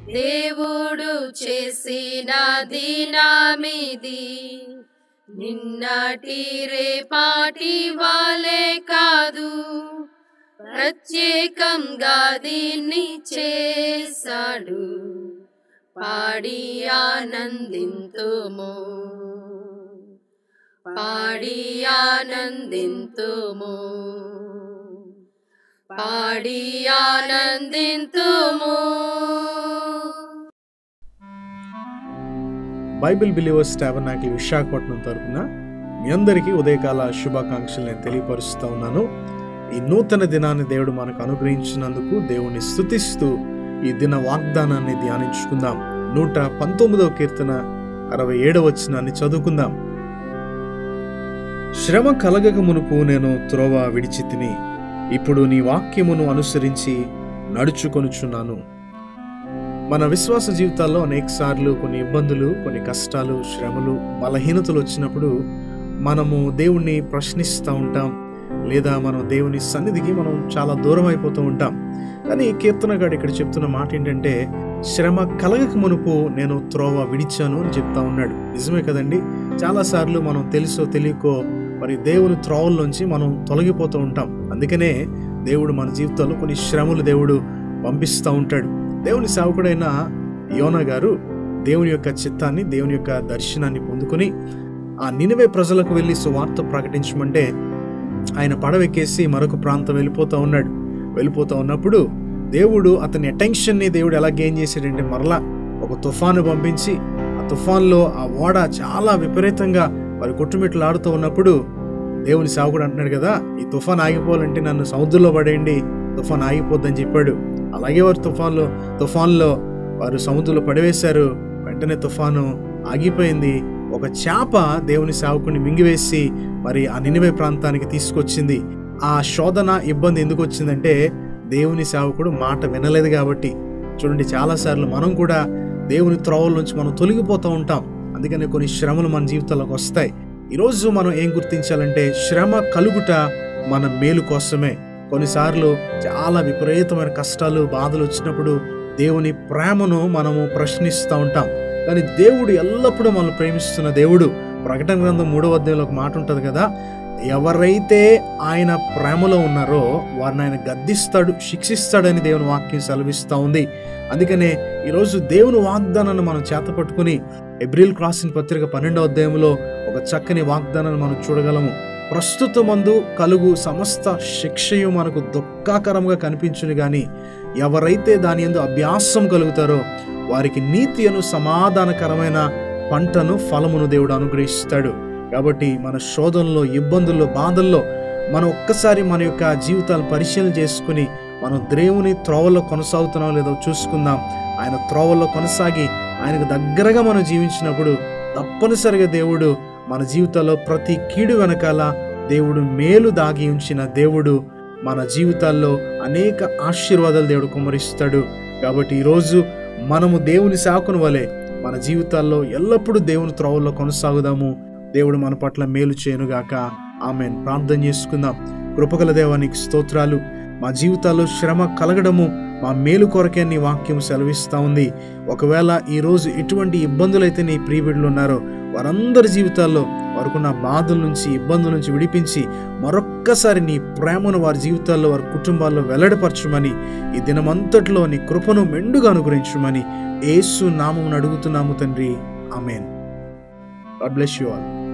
దేవుడు చేసిన దినమిది నిన్నటి రేపాటి వాలే కాదు ప్రత్యేకంగా దీన్ని చేశాడు పాడి ఆనందింతుము పాడి ఆనందింతుము పాడి ఆనందింతుము బైబిల్ బిలీవర్స్ టాబర్నాకిల్ విశాఖపట్నం తరపున మీ అందరికీ ఉదయకాల శుభాకాంక్షలు నేను తెలియపరుస్తూ ఉన్నాను ఈ నూతన దినాన్ని దేవుడు మనకు అనుగ్రహించినందుకు దేవుణ్ణి స్తుతిస్తూ ఈ దిన వాగ్దానాన్ని ధ్యానించుకుందాం నూట పంతొమ్మిదవ కీర్తన అరవై ఏడవ వచనాన్ని చదువుకుందాం శ్రమ కలగక మునుపు నేను త్రోవ విడిచి తిని ఇప్పుడు నీ వాక్యమును అనుసరించి నడుచుకొనుచున్నాను మన విశ్వాస జీవితాల్లో అనేక సార్లు కొన్ని ఇబ్బందులు కొన్ని కష్టాలు శ్రమలు బలహీనతలు వచ్చినప్పుడు మనము దేవుణ్ణి ప్రశ్నిస్తూ ఉంటాం లేదా మనం దేవుని సన్నిధికి మనం చాలా దూరం అయిపోతూ ఉంటాం కానీ కీర్తనగాడు ఇక్కడ చెప్తున్న మాట ఏంటంటే శ్రమ కలగక మునుపు నేను త్రోవ విడిచాను అని చెప్తా ఉన్నాడు నిజమే కదండి చాలాసార్లు మనం తెలుసో తెలియకో మరి దేవుని త్రోవల్లోంచి మనం తొలగిపోతూ ఉంటాం అందుకనే దేవుడు మన జీవితంలో కొన్ని శ్రమలు దేవుడు పంపిస్తూ ఉంటాడు దేవుని సేవకుడైన యోనా గారు దేవుని యొక్క చిత్తాన్ని దేవుని యొక్క దర్శనాన్ని పొందుకొని ఆ నినివే ప్రజలకు వెళ్ళి సువార్త ప్రకటించమంటే ఆయన పడవెక్కేసి మరొక ప్రాంతం వెళ్ళిపోతూ ఉన్నాడు వెళ్ళిపోతూ ఉన్నప్పుడు దేవుడు అతని అటెన్షన్ని దేవుడు ఎలా గెయిన్ చేశాడంటే మరలా ఒక తుఫాను పంపించి ఆ తుఫాన్లో ఆ ఓడ చాలా విపరీతంగా వారి కొట్టుమిట్లాడుతూ ఉన్నప్పుడు దేవుని సేవకుడు అంటున్నాడు కదా ఈ తుఫాన్ ఆగిపోవాలంటే నన్ను సముద్రంలో పడేయండి తుఫాన్ ఆగిపోద్దని చెప్పాడు అలాగే వారు తుఫాన్లో తుఫాన్లో వారు సముద్రంలో పడివేశారు వెంటనే తుఫాను ఆగిపోయింది ఒక చేప దేవుని సేవకుని మింగివేసి మరి ఆ నినివే ప్రాంతానికి తీసుకొచ్చింది ఆ శోధన ఇబ్బంది ఎందుకు వచ్చిందంటే దేవుని సేవకుడు మాట వినలేదు కాబట్టి చూడండి చాలాసార్లు మనం కూడా దేవుని త్రోవల నుంచి మనం తొలగిపోతూ ఉంటాం అందుకని కొన్ని శ్రమలు మన జీవితంలోకి వస్తాయి ఈరోజు మనం ఏం గుర్తించాలంటే శ్రమ కలుగుట మన మేలు కోసమే కొన్నిసార్లు చాలా విపరీతమైన కష్టాలు బాధలు వచ్చినప్పుడు దేవుని ప్రేమను మనము ప్రశ్నిస్తూ ఉంటాం కానీ దేవుడు ఎల్లప్పుడూ మనల్ని ప్రేమిస్తున్న దేవుడు ప్రకటన గ్రంథం మూడవ అధ్యాయంలో ఒక మాట ఉంటుంది కదా ఎవరైతే ఆయన ప్రేమలో ఉన్నారో వారిని ఆయన గద్దిస్తాడు శిక్షిస్తాడని దేవుని వాక్యం సెలవిస్తూ ఉంది అందుకనే ఈరోజు దేవుని వాగ్దానాన్ని మనం చేతపట్టుకుని ఎబ్రిల్ క్రాసిన్ పత్రిక పన్నెండవ అధ్యాయంలో ఒక చక్కని వాగ్దానాన్ని మనం చూడగలము ప్రస్తుతమందు కలుగు సమస్త శిక్షయు మనకు దుఃఖాకరంగా కనిపించును గాని ఎవరైతే దాని ఎందు అభ్యాసం కలుగుతారో వారికి నీతి అను సమాధానకరమైన పంటను ఫలమును దేవుడు అనుగ్రహిస్తాడు కాబట్టి మన శోధనలో ఇబ్బందుల్లో బాధల్లో మనం ఒక్కసారి మన యొక్క జీవితాలు పరిశీలన చేసుకుని మనం దేవుని త్రోవలో కొనసాగుతున్నాం లేదో చూసుకుందాం ఆయన త్రోవలో కొనసాగి ఆయనకు దగ్గరగా మనం జీవించినప్పుడు తప్పనిసరిగా దేవుడు మన జీవితంలో ప్రతి కీడు వెనకాల దేవుడు మేలు దాగి ఉంచిన దేవుడు మన జీవితాల్లో అనేక ఆశీర్వాదాలు దేవుడు కుమరిస్తాడు కాబట్టి ఈరోజు మనము దేవుని సాకుని వలె మన జీవితాల్లో ఎల్లప్పుడూ దేవుని త్రోవల్లో కొనసాగుదాము దేవుడు మన పట్ల మేలు చేయనుగాక ఆమెన్ ప్రార్థన చేసుకుందాం కృపగల దేవానికి స్తోత్రాలు మా జీవితాల్లో శ్రమ కలగడము మా మేలు కొరకే నీ వాక్యం సెలవిస్తూ ఉంది ఒకవేళ ఈరోజు ఎటువంటి ఇబ్బందులైతే నీ ప్రియబిడ్లు ఉన్నారో వారందరి జీవితాల్లో వారికున్న బాధల నుంచి ఇబ్బందుల నుంచి విడిపించి మరొక్కసారి నీ ప్రేమను వారి జీవితాల్లో వారి కుటుంబాల్లో వెల్లడిపరచమని ఈ దినమంతట్లో నీ కృపను మెండుగా అనుగ్రహించమని ఏసు నామం అడుగుతున్నాము తండ్రి amen God bless you all